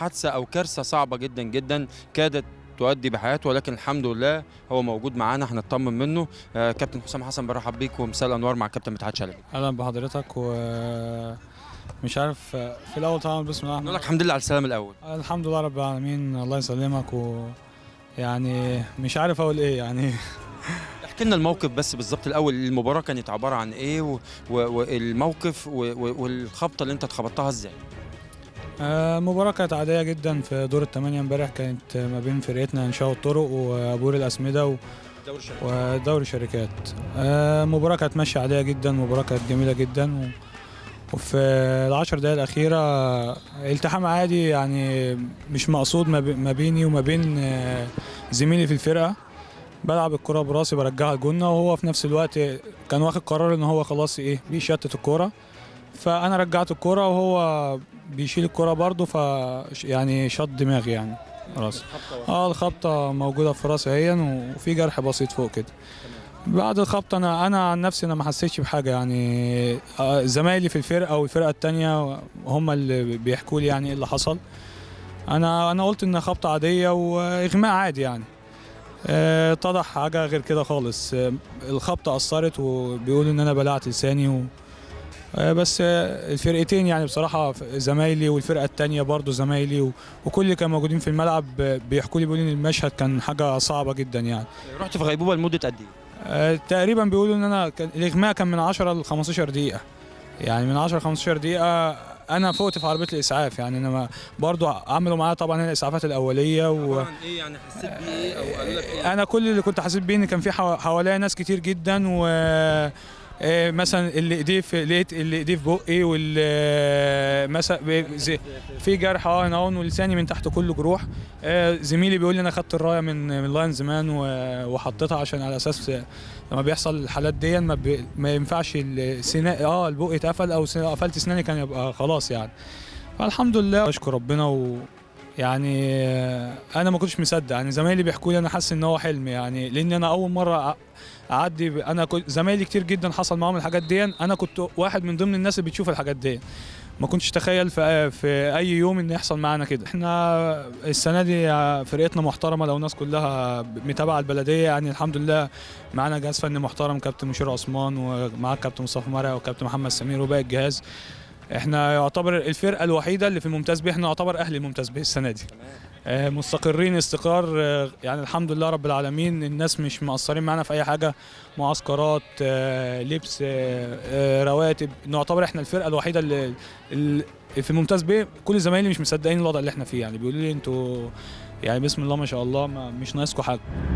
حادثه او كارثه صعبه جدا جدا كادت تؤدي بحياته ولكن الحمد لله هو موجود معانا هنطمن منه آه كابتن حسام حسن برحب بيك ومساء الانوار مع كابتن مدحت شلبي اهلا بحضرتك و مش عارف في الاول طبعا بسم الله نقول الرحمن لك الحمد لله على السلامه الاول الرحيم الحمد لله رب العالمين الله يسلمك و يعني مش عارف اقول ايه يعني احكي لنا الموقف بس بالظبط الاول المباراه كانت عباره عن ايه و- و- والموقف و- و- والخبطه اللي انت اتخبطتها ازاي آه، مباراة كانت عادية جدا في دور الثمانية امبارح كانت ما بين فرقتنا انشاء الطرق وابور الاسمدة و- ودوري شركات آه، مباراة كانت ماشية عادية جدا مباراة كانت جميلة جدا و... وفي العشر دقايق الأخيرة التحام عادي يعني مش مقصود ما بي- ما بيني وما بين آه، زميلي في الفرقة بلعب الكرة براسي برجعها لجولنا وهو في نفس الوقت كان واخد قرار ان هو خلاص ايه بيشتت الكرة فانا رجعت الكرة وهو بيشيل الكرة برضه ف يعني شط دماغي يعني راسي اه الخبطة موجودة في راسي اهي وفي جرح بسيط فوق كده بعد الخبطة انا انا عن نفسي انا ما حسيتش بحاجة يعني آه، زمايلي في الفرقة والفرقة التانية هم اللي بيحكوا لي يعني ايه اللي حصل انا انا قلت انها خبطة عادية واغماء عادي يعني آه، اتضح حاجة غير كده خالص آه، الخبطة أثرت وبيقولوا إن أنا بلعت لساني و... آه، بس آه، الفرقتين يعني بصراحة زمايلي والفرقة التانية برضو زمايلي و... وكل اللي كانوا موجودين في الملعب آه، بيحكوا لي بيقولوا إن المشهد كان حاجة صعبة جدا يعني رحت في غيبوبه لمده قد ايه آه، تقريبا بيقولوا إن أنا كان الإغماء كان من 10 ل 15 دقيقة يعني من 10 ل 15 دقيقة أنا فوقت في عربية الإسعاف يعني أنا ما- برضو عملوا معايا طبعا الإسعافات الأولية و... عن ايه يعني حسيت بايه او قالوا لك ايه انا كل اللي كنت حاسس بيه ان كان في حوا- حواليا ناس كتير جدا و آه، مثلا اللي ايديه في لقيت اللي ايديه في بقي واللي مثلا ب- زي- في جرح اه هنا اهون ولساني من تحت كله جروح آه، زميلي بيقول لي انا خدت الرايه من من لاين زمان و- وحطيتها عشان على اساس لما بيحصل الحالات دي ما, بي ما ينفعش السنان اه البق يتقفل او سن- قفلت اسناني كان يبقى خلاص يعني فالحمد لله اشكر ربنا و يعني آه، انا ما كنتش مصدق يعني زمايلي بيحكوا لي انا حاسس ان هو حلم يعني لان انا اول مره أ- اعدي ب- انا كنت زمايلي كتير جدا حصل معاهم الحاجات دي انا كنت واحد من ضمن الناس اللي بتشوف الحاجات دي ما كنتش اتخيل في في اي يوم ان يحصل معانا كده احنا السنه دي فرقتنا محترمه لو الناس كلها متابعه البلديه يعني الحمد لله معانا جهاز فني محترم كابتن مشير عثمان ومعاه كابتن مصطفى مرعي وكابتن محمد سمير وباقي الجهاز احنا يعتبر الفرقه الوحيده اللي في الممتاز به احنا يعتبر اهل الممتاز به السنه دي آه، مستقرين استقرار آه، يعني الحمد لله رب العالمين الناس مش مقصرين معانا في اي حاجه معسكرات آه، لبس آه، آه، رواتب نعتبر احنا الفرقه الوحيده اللي اللي في الممتاز به كل زمايلي مش مصدقين الوضع اللي احنا فيه يعني بيقولوا لي انتوا يعني بسم الله ما شاء الله ما مش ناقصكم حاجه